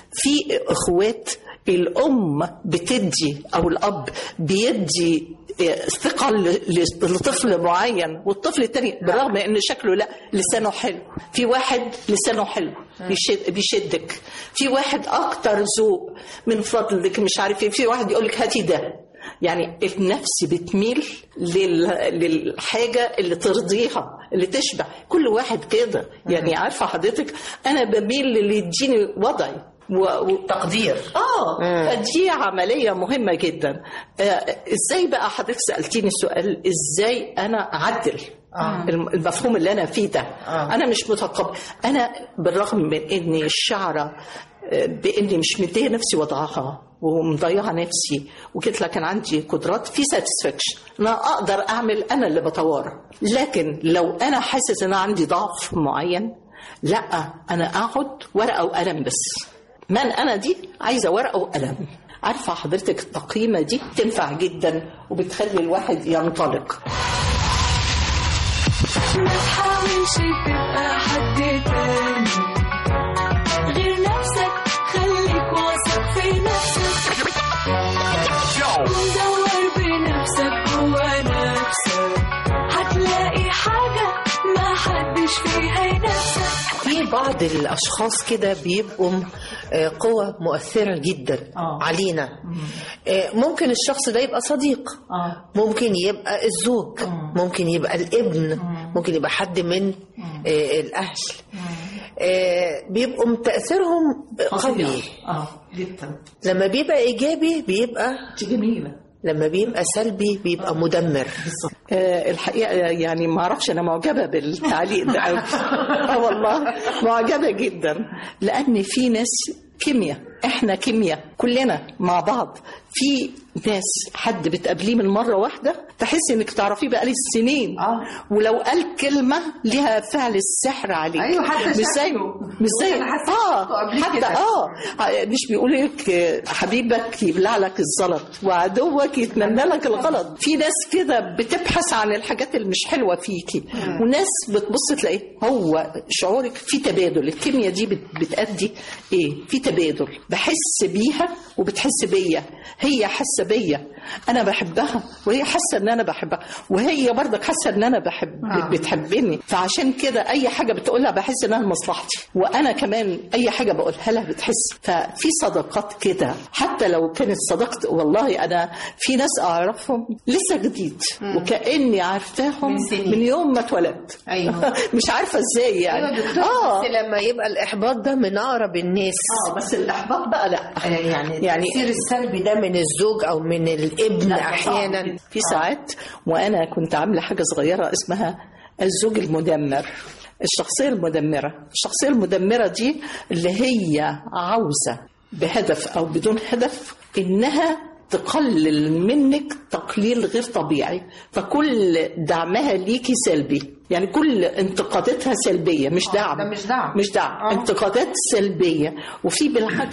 في اخوات الام بتدي او الاب بيدي ثقة ل- لطفل معين والطفل التاني بالرغم ان شكله لا لسانه حلو في واحد لسانه حلو بيشد بيشدك في واحد اكتر ذوق من فضلك مش عارف ايه في واحد يقول لك هاتي ده يعني النفس بتميل لل... للحاجة اللي ترضيها اللي تشبع كل واحد كده يعني عارفة حضرتك أنا بميل للي يديني وضعي و... و... تقدير اه فدي عمليه مهمه جدا آه ازاي بقى حضرتك سالتيني السؤال ازاي انا اعدل الم- المفهوم اللي انا فيه ده انا مش متقبل انا بالرغم من اني الشعره آه، باني مش مديه نفسي وضعها ومضيعه نفسي وكده لكن عندي قدرات في ساتسفاكشن انا اقدر اعمل انا اللي بطوره لكن لو انا حاسس ان أنا عندي ضعف معين لا انا اقعد ورقه وقلم بس من انا دي عايزه ورقه وقلم عارفه حضرتك التقييمه دي تنفع جدا وبتخلي الواحد ينطلق ما تحاولش تبقى حد تاني غير نفسك خليك واثق في نفسك ودور بنفسك جوا نفسك هتلاقي حاجة ما حدش فيها ينافسك في بعض الاشخاص كده بيبقوا آه، قوة مؤثرة جدا آه. علينا آه، ممكن الشخص ده يبقى صديق اه ممكن يبقى الزوج ممكن يبقى الابن ممكن يبقى حد من آه، الاهل آه، بيبقوا تاثيرهم قوي اه جدا لما بيبقى ايجابي بيبقى دي جميله لما بيبقى سلبي بيبقى مدمر آه الحقيقه يعني ما اعرفش انا معجبه بالتعليق ده أوي. اه والله معجبه جدا لان في ناس كيمياء احنا كيمياء كلنا مع بعض في ناس حد بتقابليه من مره واحده تحس انك تعرفيه بقالي سنين آه. ولو قال كلمه ليها فعل السحر عليك أيوة، حتى مش زي شكله. مش زي أنا حاسة اه شفته قبل حتى كده. اه مش بيقول لك آه، حبيبك يبلع لك الزلط وعدوك يتمنى لك الغلط في ناس كده بتبحث عن الحاجات اللي مش حلوه فيكي وناس بتبص تلاقي هو شعورك في تبادل الكيمياء دي بت- بتأدي ايه في تبادل بحس بيها وبتحس بيا هي حاسه بيا انا بحبها وهي حاسه ان انا بحبها وهي برضك حاسه ان انا بحب آه. بتحبني فعشان كده اي حاجه بتقولها بحس انها لمصلحتي وانا كمان اي حاجه بقولها لها بتحس ففي صداقات كده حتى لو كانت صداقه والله انا في ناس اعرفهم لسه جديد وكاني عارفاهم من سنين. من يوم ما اتولدت أيوة. مش عارفه ازاي يعني ايوه دكتور اه بس لما يبقى الاحباط ده من اقرب الناس اه بس الاحباط بقى لا آه، يعني يعني- يعني التاثير السلبي ده من الزوج او من الابن احيانا في ساعات وانا كنت عامله حاجه صغيره اسمها الزوج المدمر الشخصيه المدمره الشخصيه المدمره دي اللي هي عاوزه بهدف او بدون هدف انها تقلل منك تقليل غير طبيعي فكل دعمها ليكي سلبي يعني كل انتقاداتها سلبيه مش دعم ده مش دعم. مش دعم آه. انتقادات سلبيه وفي بالعكس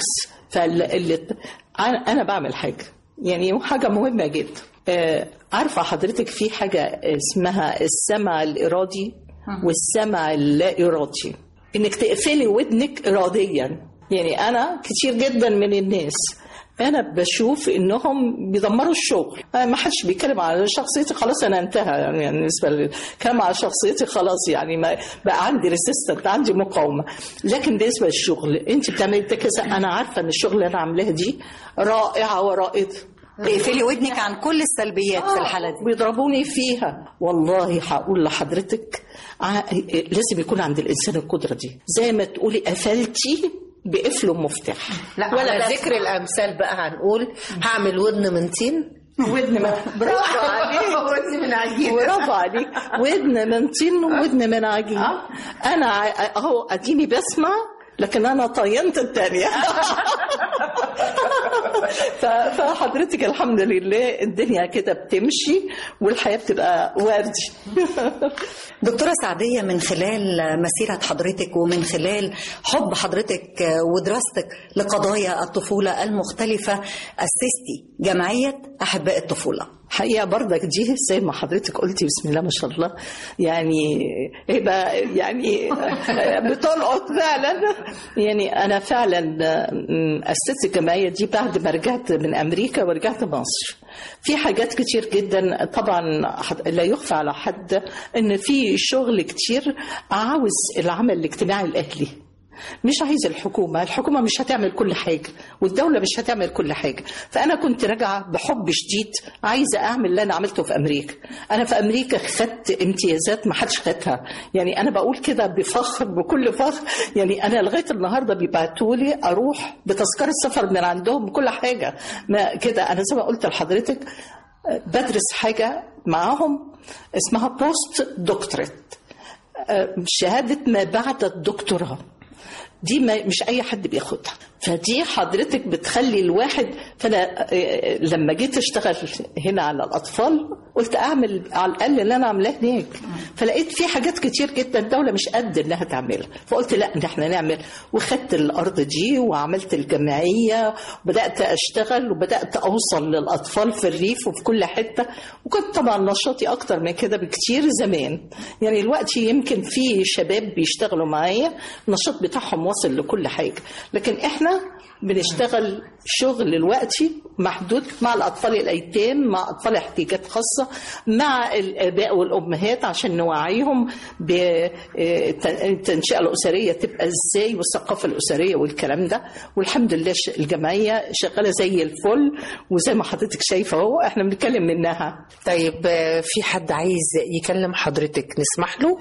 فاللي انا أنا بعمل حاجه يعني حاجه مهمه جدا آه، عارفه حضرتك في حاجه اسمها السمع الارادي والسمع اللا ارادي انك تقفلي ودنك اراديا يعني انا كتير جدا من الناس انا بشوف انهم بيدمروا الشغل أنا ما حدش بيتكلم على شخصيتي خلاص انا انتهى يعني يعني بالنسبه للكلام على شخصيتي خلاص يعني ما بقى عندي ريسيستنت عندي مقاومه لكن بالنسبه للشغل انت بتعملي ده كذا انا عارفه ان الشغل اللي انا عاملاه دي رائعه ورائده اقفلي ودنك عن كل السلبيات في الحالة دي بيضربوني فيها والله هقول لحضرتك ع- لازم يكون عند الانسان القدره دي زي ما تقولي قفلتي بقفل ومفتاح لا ولا ذكر الامثال بقى هنقول هعمل ودن من طين ودن ما برافو عليك ودن من عجين برافو عليك ودن من طين وودن من عجين انا ع- اهو اديني بسمع لكن انا طينت الثانيه فحضرتك الحمد لله الدنيا كده بتمشي والحياه بتبقى وردي دكتورة سعدية من خلال مسيرة حضرتك ومن خلال حب حضرتك ودراستك لقضايا الطفولة المختلفة أسستي جمعية أحباء الطفولة حقيقة برضك دي زي ما حضرتك قلتي بسم الله ما شاء الله يعني يبقى يعني بتلقط فعلا يعني أنا فعلا أسست الجمعية دي بعد ما رجعت من أمريكا ورجعت مصر في حاجات كتير جدا طبعا لا يخفى على حد إن في شغل كتير عاوز العمل الاجتماعي الأهلي مش عايز الحكومة الحكومة مش هتعمل كل حاجة والدولة مش هتعمل كل حاجة فأنا كنت راجعة بحب شديد عايزة أعمل اللي أنا عملته في أمريكا أنا في أمريكا خدت امتيازات ما حدش خدها يعني أنا بقول كده بفخر بكل فخر يعني أنا لغاية النهاردة بيبعتوا لي أروح بتذكرة سفر من عندهم بكل حاجة ما كده أنا زي ما قلت لحضرتك بدرس حاجة معاهم اسمها بوست دكتوريت شهادة ما بعد الدكتوراه دي ما مش اي حد بياخدها فدي حضرتك بتخلي الواحد فانا آه، لما جيت اشتغل هنا على الاطفال قلت اعمل على الاقل اللي انا عاملاه هناك فلقيت في حاجات كتير جدا الدوله مش قد انها تعملها فقلت لا ده احنا نعمل وخدت الارض دي وعملت الجمعيه وبدات اشتغل وبدات اوصل للاطفال في الريف وفي كل حته وكنت طبعا نشاطي اكتر من كده بكتير زمان يعني دلوقتي يمكن في شباب بيشتغلوا معايا النشاط بتاعهم واصل لكل حاجه لكن احنا بنشتغل شغل دلوقتي محدود مع الاطفال الايتام مع اطفال احتياجات خاصه مع الاباء والامهات عشان نوعيهم بالتنشئه الاسريه تبقى ازاي والثقافه الاسريه والكلام ده والحمد لله ش- الجمعيه شغاله زي الفل وزي ما حضرتك شايفه اهو احنا بنتكلم منها طيب آه، في حد عايز يكلم حضرتك نسمح له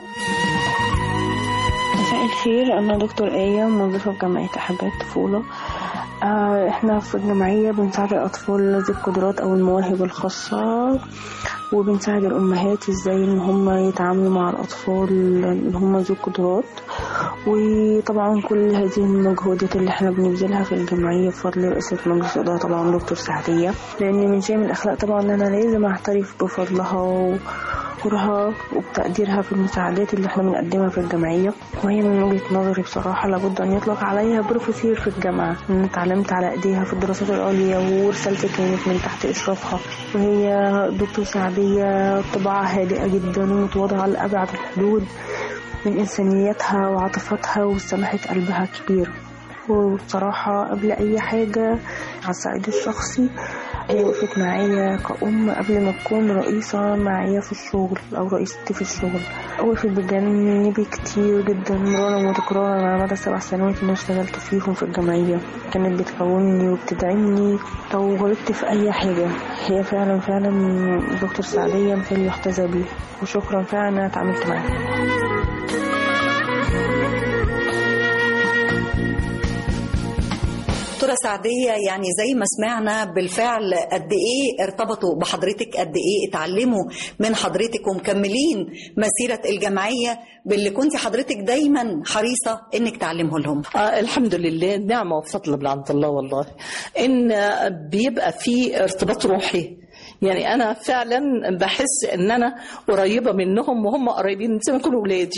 مساء الخير أنا دكتور آية موظفة في جمعية أحباء الطفولة آه، إحنا في الجمعية بنساعد الأطفال ذوي القدرات أو المواهب الخاصة وبنساعد الأمهات إزاي إن هم يتعاملوا مع الأطفال اللي هم ذوي القدرات وطبعا كل هذه المجهودات اللي احنا بنبذلها في الجمعية بفضل رئاسة مجلس الإدارة طبعا دكتور سعدية لأن من شيء من الأخلاق طبعا إن أنا لازم أعترف بفضلها و... دورها وبتقديرها في المساعدات اللي احنا بنقدمها في الجمعية وهي من وجهة نظري بصراحة لابد أن يطلق عليها بروفيسير في الجامعة أنا اتعلمت على إيديها في الدراسات العليا ورسالتي كانت من تحت إشرافها وهي دكتور سعدية طباعها هادئة جدا ومتواضعة لأبعد الحدود من إنسانيتها وعاطفتها وسماحة قلبها كبير وبصراحة قبل أي حاجة على الصعيد الشخصي هي وقفت معايا كأم قبل ما تكون رئيسة معايا في الشغل أو رئيستي في الشغل وقفت بجانبي كتير جدا مرارا وتكرارا على مدى السبع سنوات اللي أنا اشتغلت فيهم في الجمعية كانت بتقومني وبتدعمني لو غلطت في أي حاجة هي فعلا فعلا دكتور سعدية مثال يحتذى بيه وشكرا فعلا إن أنا اتعاملت معاها دكتورة سعدية يعني زي ما سمعنا بالفعل قد ايه ارتبطوا بحضرتك قد ايه اتعلموا من حضرتك ومكملين مسيرة الجمعية باللي كنت حضرتك دايما حريصة انك تعلمه لهم آه الحمد لله نعمة وفضل من عند الله والله إن بيبقى في ارتباط روحي يعني أنا فعلا بحس إن أنا قريبة منهم وهم قريبين زي ما يكونوا ولادي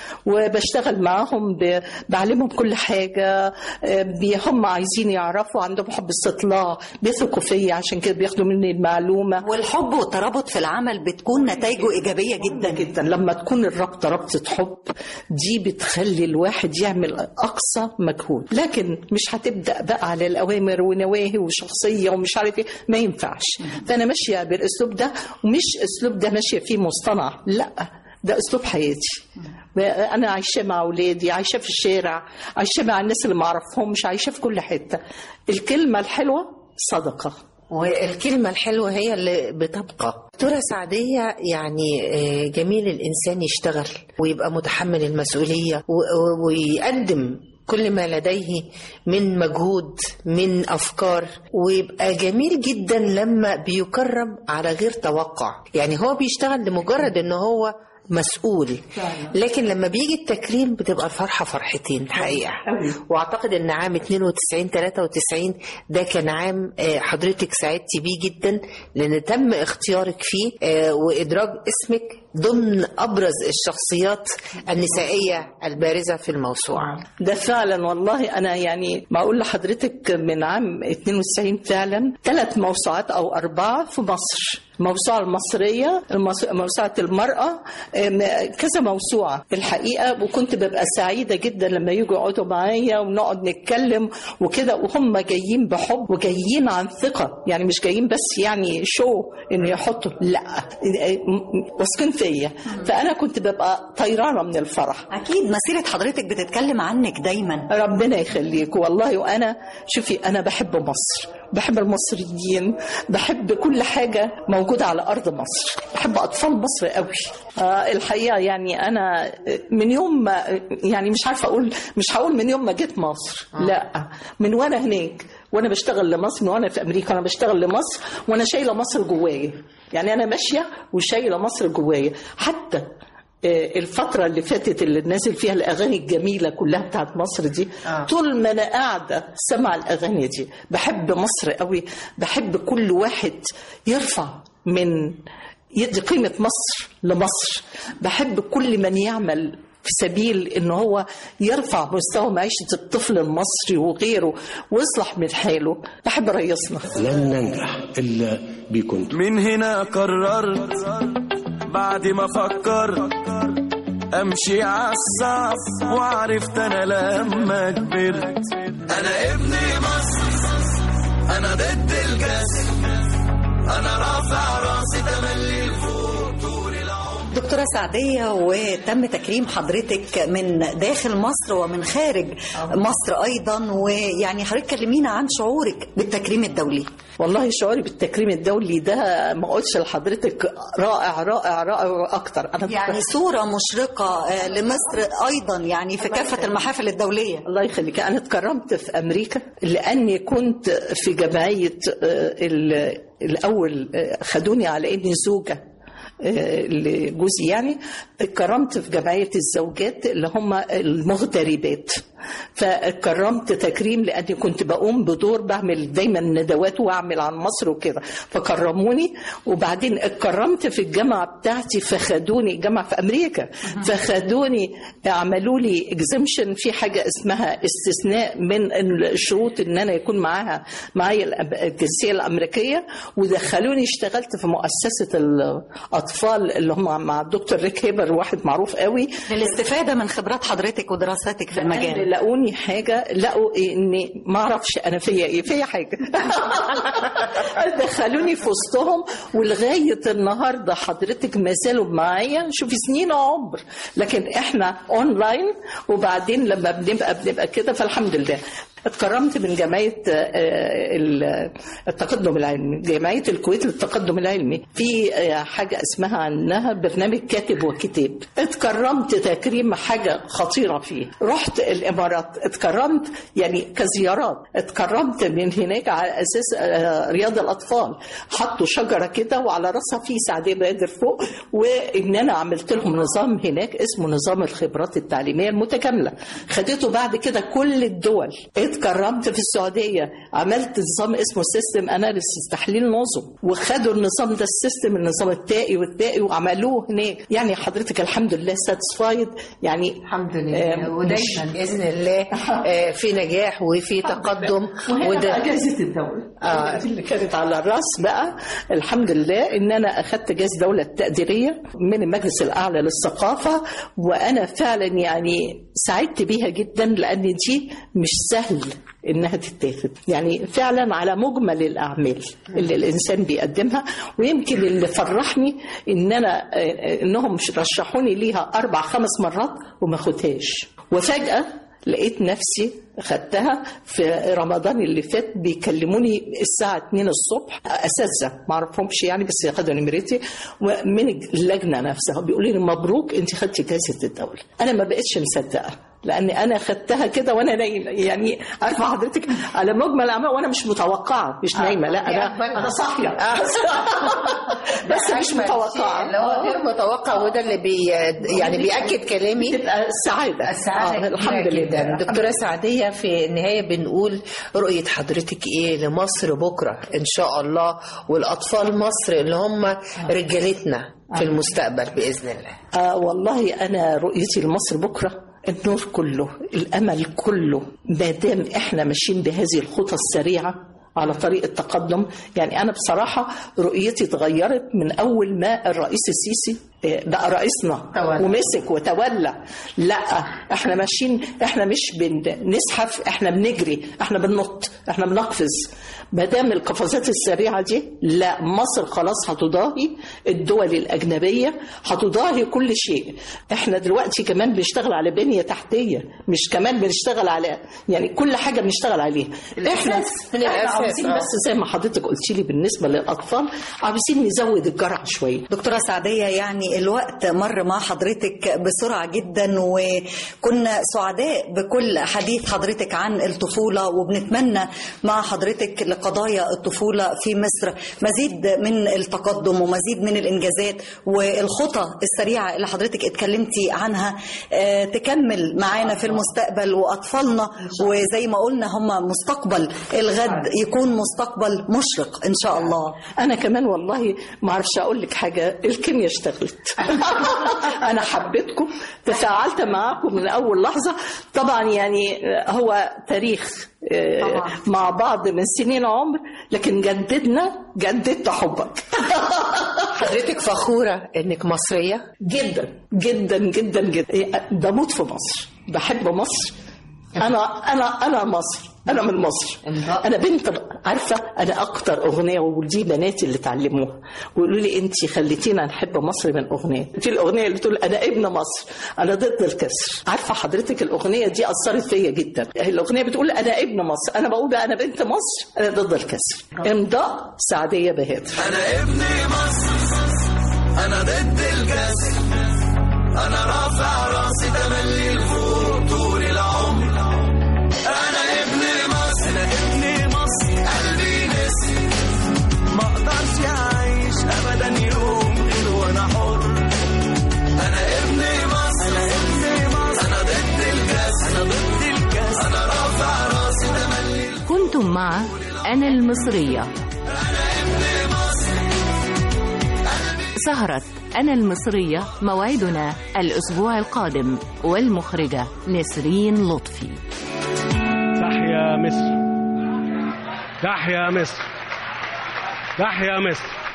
وبشتغل معاهم ب- بعلمهم كل حاجة آه، بي- هم عايزين يعرفوا عندهم حب استطلاع بيثقوا فيا عشان كده بياخدوا مني المعلومة والحب والترابط في العمل بتكون نتائجه إيجابية جدا جدا لما تكون الرابطة رابطة حب دي بتخلي الواحد يعمل أقصى مجهود لكن مش هتبدأ بقى على الأوامر ونواهي وشخصية ومش عارف إيه ما ينفعش فأنا ماشية بالأسلوب ده ومش أسلوب ده ماشية فيه مصطنع لا ده أسلوب حياتي أنا عايشة مع أولادي عايشة في الشارع عايشة مع الناس اللي ما أعرفهمش عايشة في كل حتة الكلمة الحلوة صدقة والكلمة الحلوة هي اللي بتبقى دكتورة سعدية يعني آه، جميل الإنسان يشتغل ويبقى متحمل المسؤولية و- و- ويقدم كل ما لديه من مجهود من أفكار ويبقى جميل جدا لما بيكرم على غير توقع يعني هو بيشتغل لمجرد ان هو مسؤول لكن لما بيجي التكريم بتبقى الفرحة فرحتين الحقيقة واعتقد ان عام 92 93 ده كان عام آه، حضرتك سعدتي بيه جدا لان تم اختيارك فيه آه، وادراج اسمك ضمن ابرز الشخصيات النسائية البارزة في الموسوعة ده فعلا والله انا يعني ما اقول لحضرتك من عام 92 فعلا ثلاث موسوعات او اربعه في مصر الموسوعة المصرية الموس- موسوعة المرأة أم، كذا موسوعة الحقيقة وكنت ببقى سعيدة جدا لما يجوا يقعدوا معايا ونقعد نتكلم وكده وهم جايين بحب وجايين عن ثقة يعني مش جايين بس يعني شو انه يحطوا لا واثقين فيا فانا كنت ببقى طيرانه من الفرح اكيد مسيره حضرتك بتتكلم عنك دايما ربنا يخليك والله وانا شوفي انا بحب مصر بحب المصريين بحب كل حاجة موجودة على أرض مصر بحب أطفال مصر قوي آه الحقيقة يعني أنا من يوم ما يعني مش عارفة أقول مش هقول من يوم ما جيت مصر لا من وأنا هناك وأنا بشتغل لمصر من وأنا في أمريكا أنا بشتغل لمصر وأنا شايلة مصر جوايا يعني أنا ماشية وشايلة مصر جوايا حتى آه، الفترة اللي فاتت اللي نازل فيها الأغاني الجميلة كلها بتاعت مصر دي آه. طول ما أنا قاعدة سمع الأغاني دي بحب مصر قوي بحب كل واحد يرفع من يدي قيمة مصر لمصر بحب كل من يعمل في سبيل ان هو يرفع مستوى معيشة الطفل المصري وغيره ويصلح من حاله بحب رئيسنا لن ننجح إلا بكم من هنا قررت بعد ما فكرت امشي عالصعب وعرفت انا لما كبرت انا ابن مصر انا ضد الجسر انا رافع راسي تملي لفوق طول العمر دكتورة سعدية وتم تكريم حضرتك من داخل مصر ومن خارج مصر أيضا ويعني حضرتك كلمينا عن شعورك بالتكريم الدولي والله شعوري بالتكريم الدولي ده ما قلتش لحضرتك رائع رائع رائع اكتر انا يعني صورة مشرقة آه، لمصر أيضا يعني في كافة المحافل الدولية الله يخليك انا اتكرمت في امريكا لاني كنت في جمعيه آه، ال- الاول آه، خدوني على اني زوجه آه، لجوزي يعني اتكرمت في جمعية الزوجات اللي هم المغتربات فاتكرمت تكريم لاني كنت بقوم بدور بعمل دايما ندوات واعمل عن مصر وكده فكرموني وبعدين اتكرمت في الجامعه بتاعتي فخدوني جامعه في امريكا فخدوني عملوا لي اكزيمشن في حاجه اسمها استثناء من الشروط ان انا يكون معاها معايا الأب- الجنسيه الامريكيه ودخلوني اشتغلت في مؤسسه الاطفال اللي هم مع الدكتور ريك هيبر واحد معروف قوي للاستفادة من خبرات حضرتك ودراستك في المجال لقوني حاجه لقوا اني ما اعرفش انا فيا ايه فيا حاجه دخلوني في وسطهم ولغايه النهارده حضرتك ما زالوا معايا شوفي سنين عمر لكن احنا اونلاين وبعدين لما بنبقى بنبقى كده فالحمد لله اتكرمت من جمعيه آه، ال- التقدم العلمي جمعيه الكويت للتقدم العلمي في آه، حاجه اسمها عنها برنامج كاتب وكتاب اتكرمت تكريم حاجه خطيره فيه رحت الامارات اتكرمت يعني كزيارات اتكرمت من هناك على اساس آه، رياض الاطفال حطوا شجره كده وعلى راسها في سعديه بادر فوق وان انا عملت لهم نظام هناك اسمه نظام الخبرات التعليميه المتكامله خدته بعد كده كل الدول اتكرمت في السعوديه عملت نظام اسمه سيستم اناليسيس تحليل نظم وخدوا النظام ده السيستم النظام التائي والتائي وعملوه هناك يعني حضرتك الحمد لله ساتسفايد يعني الحمد لله ودايما باذن الله آه، في نجاح وفي تقدم وده اجازه الدوله آه. دي اللي كانت على الراس بقى الحمد لله ان انا اخذت جائزه دوله التقديريه من المجلس الاعلى للثقافه وانا فعلا يعني سعدت بيها جدا لان دي مش سهل انها تتاخد يعني فعلا على مجمل الاعمال اللي الانسان بيقدمها ويمكن اللي فرحني ان انا آه، انهم رشحوني ليها اربع خمس مرات وما خدهاش وفجاه لقيت نفسي خدتها في رمضان اللي فات بيكلموني الساعة 2 الصبح أساتذة ما أعرفهمش يعني بس خدوا نمرتي ومن اللجنة نفسها بيقولوا لي مبروك أنت خدتي جائزة الدولة أنا ما بقتش مصدقة لأن أنا خدتها كده وأنا نايمة يعني عارفة حضرتك على مجمل الأعمال وأنا مش متوقعة مش نايمة لا أنا أنا صاحية بس مش متوقعة اللي هو غير متوقع وده اللي بي يعني بياكد كلامي تبقى السعادة السعادة آه الحمد كبيرة لله جدا دكتورة سعدية في النهاية بنقول رؤية حضرتك ايه لمصر بكرة ان شاء الله والاطفال مصر اللي هم رجالتنا في المستقبل باذن الله آه والله أنا رؤيتي لمصر بكرة النور كله الأمل كله ما دام إحنا ماشيين بهذه الخطى السريعة على طريق التقدم يعني أنا بصراحة رؤيتي اتغيرت من أول ما الرئيس السيسي إيه، بقى رئيسنا تولى. ومسك وتولى لا احنا ماشيين احنا مش بنزحف احنا بنجري احنا بننط احنا بنقفز ما دام القفزات السريعه دي لا مصر خلاص هتضاهي الدول الاجنبيه هتضاهي كل شيء احنا دلوقتي كمان بنشتغل على بنيه تحتيه مش كمان بنشتغل على يعني كل حاجه بنشتغل عليها احنا احنا الأساس، عاوزين آه. بس زي ما حضرتك قلت لي بالنسبه للاطفال عاوزين نزود الجرعه شويه دكتورة سعدية يعني الوقت مر مع حضرتك بسرعة جدا وكنا سعداء بكل حديث حضرتك عن الطفولة وبنتمنى مع حضرتك لقضايا الطفولة في مصر مزيد من التقدم ومزيد من الإنجازات والخطى السريعة اللي حضرتك اتكلمتي عنها آه، تكمل معانا في المستقبل وأطفالنا وزي ما قلنا هم مستقبل الغد يكون مستقبل مشرق إن شاء الله انا كمان والله ما اعرفش اقول لك حاجه الكيمياء اشتغلت انا حبيتكم تفاعلت معاكم من اول لحظه طبعا يعني هو تاريخ آه، طبعاً. مع بعض من سنين عمر لكن جددنا جددت حبك حضرتك فخورة انك مصرية جدا جدا جدا جدا بموت في مصر بحب مصر انا انا انا مصر انا من مصر انا بنت عارفه انا اكتر اغنيه ودي بناتي اللي اتعلموها ويقولوا لي انت خليتينا نحب مصر من اغنيه دي الاغنيه اللي تقول انا ابن مصر انا ضد الكسر عارفه حضرتك الاغنيه دي اثرت فيا جدا الاغنيه بتقول انا ابن مصر انا بقول انا بنت مصر انا ضد الكسر امضاء سعديه بهادر انا ابن مصر انا ضد الكسر انا رافع راسي تملي لفوق طول العمر انا ابن مصر انا ابن مصر قلبي نسر ما اقدرش اعيش ابدا يوم غير وانا حر انا ابن مصر انا ابن مصر انا ضد الكسر انا ضد الكسر انا رافع راسي تملي كنتم مع أنا المصرية سهرة أنا المصرية موعدنا الأسبوع القادم والمخرجة نسرين لطفي تحيا مصر تحيا مصر تحيا مصر